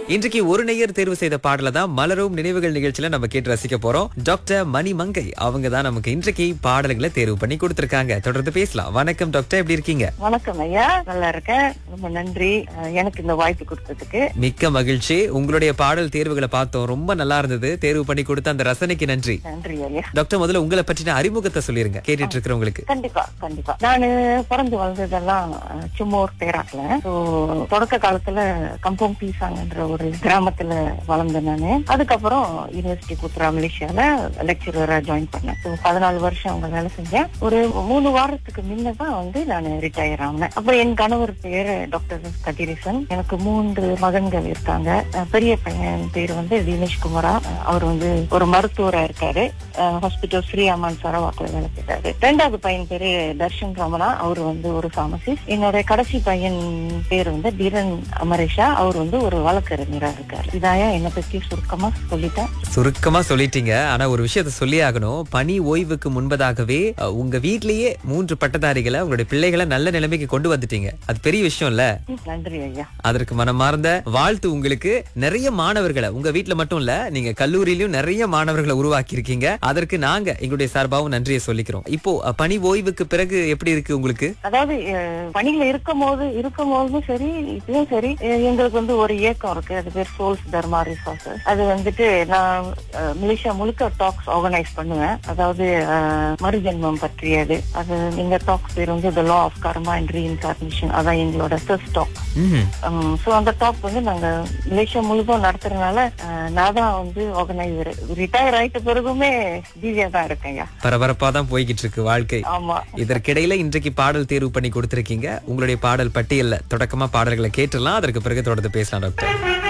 இன்றைக்கு ஒரு நேயர் தேர்வு செய்த பாடல தான் மலரும் நினைவுகள் நிகழ்ச்சியில நம்ம கேட்டு ரசிக்க போறோம் டாக்டர் மணி மங்கை அவங்க தான் நமக்கு இன்றைக்கு பாடல்களை தேர்வு பண்ணி கொடுத்திருக்காங்க தொடர்ந்து பேசலாம் வணக்கம் டாக்டர் எப்படி இருக்கீங்க வணக்கம் ஐயா நல்லா இருக்கேன் ரொம்ப நன்றி அஹ், எனக்கு இந்த வாய்ப்பு கொடுத்ததுக்கு மிக்க மகிழ்ச்சி உங்களுடைய பாடல் தேர்வுகளை பார்த்தோம் ரொம்ப நல்லா இருந்தது தேர்வு பண்ணி கொடுத்த அந்த ரசனைக்கு நன்றி நன்றி ஐயா டாக்டர் முதல்ல உங்களை பற்றின அறிமுகத்தை சொல்லிருங்க கேட்டுட்டு இருக்கிறவங்களுக்கு கண்டிப்பா கண்டிப்பா நானு பிறந்து வளர்ந்ததெல்லாம் அஹ், சும்மோர் தேராக்ல ஸோ தொடக்க காலத்துல கம்போங் பீசாங்கன்ற ஒரு கிராமத்துல வளர்ந்தேன் நானு அதுக்கப்புறம் யூனிவர்சிட்டி குத்ரா மலேசியால லெக்சரரா ஜாயின் பண்ணேன் ஸோ பதினாலு வருஷம் அங்க வேலை செஞ்சேன் ஒரு மூணு வாரத்துக்கு முன்ன தான் வந்து நான் ரிட்டையர் ஆனேன் அப்ப என் கணவர் பேரு டாக்டர் கதிரேசன் எனக்கு மூன்று மகன்கள் இருக்காங்க அஹ், பெரிய பையன் பேர் வந்து தினேஷ் குமாரா அஹ், அவர் வந்து ஒரு மருத்துவரா இருக்காரு ஹாஸ்பிட்டல் ஸ்ரீ அம்மான் சரவாக்கில் வேலை செய்றாரு ரெண்டாவது பையன் பேரு தர்ஷன் ரமணா அவர் வந்து ஒரு பார்மசிஸ்ட் என்னோட கடைசி பையன் பேர் வந்து தீரன் அமரேஷா அவர் வந்து ஒரு வழக்கறிஞரா இருக்காரு இதாயா என்னை பத்தி சுருக்கமா சொல்லிட்டேன் சுருக்கமா சொல்லிட்டீங்க ஆனா ஒரு விஷயத்த சொல்லி ஆகணும் பணி ஓய்வுக்கு முன்பதாகவே அஹ், உங்க வீட்லயே மூன்று பட்டதாரிகளை உங்களுடைய பிள்ளைகளை நல்ல நிலைமைக்கு கொண்டு வந்துட்டீங்க அது பெரிய விஷயம் இல்ல நன்றி ஐயா அதற்கு மனமார்ந்த வாழ்த்து உங்களுக்கு நிறைய மாணவர்களை உங்க வீட்ல மட்டும் இல்ல நீங்க கல்லூரியிலயும் நிறைய மாணவர்களை உருவாக்கி இருக்கீங்க அதற்கு நாங்க எங்களுடைய சார்பாகவும் நன்றியை சொல்லிக்கிறோம் இப்போ அஹ், பணி ஓய்வுக்கு பிறகு எப்படி இருக்கு உங்களுக்கு அதாவது அஹ், பணியில இருக்கும் போது இருக்கும் போதும் சரி இப்பயும் சரி அஹ், எங்களுக்கு வந்து ஒரு இயக்கம் இருக்கு அது பேர் சோல்ஸ் தர்மா ரிசோர்சஸ் அது வந்துட்டு நான் அஹ், மலேசியா முழுக்க டாக்ஸ் ஆர்கனைஸ் பண்ணுவேன் அதாவது அஹ், மறுஜென்மம் பற்றியது அது எங்க டாக்ஸ் பேர் வந்து the law of karma and reincarnation அதான் எங்களோட ஃபர்ஸ்ட் டாக் ம்ஹும். ஸோ அந்த டாக் வந்து நாங்க மலேசியா முழுதும் நடத்துறதுனால அஹ், நான் தான் வந்து ஆர்கனைசர் ரிட்டையர் ஆயிட்ட பிறகுமே பிஸியா தான் இருக்கேன் ஐயா பரபரப்பா தான் போய்கிட்டு இருக்கு வாழ்க்கை ஆமா இதற்கிடையில இன்றைக்கு பாடல் தேர்வு பண்ணி கொடுத்திருக்கீங்க உங்களுடைய பாடல் பட்டியல்ல தொடக்கமா பாடல்களை கேட்டுடலாம் அதற்கு பிறகு தொடர்ந்து பேசலாம் டாக்டர்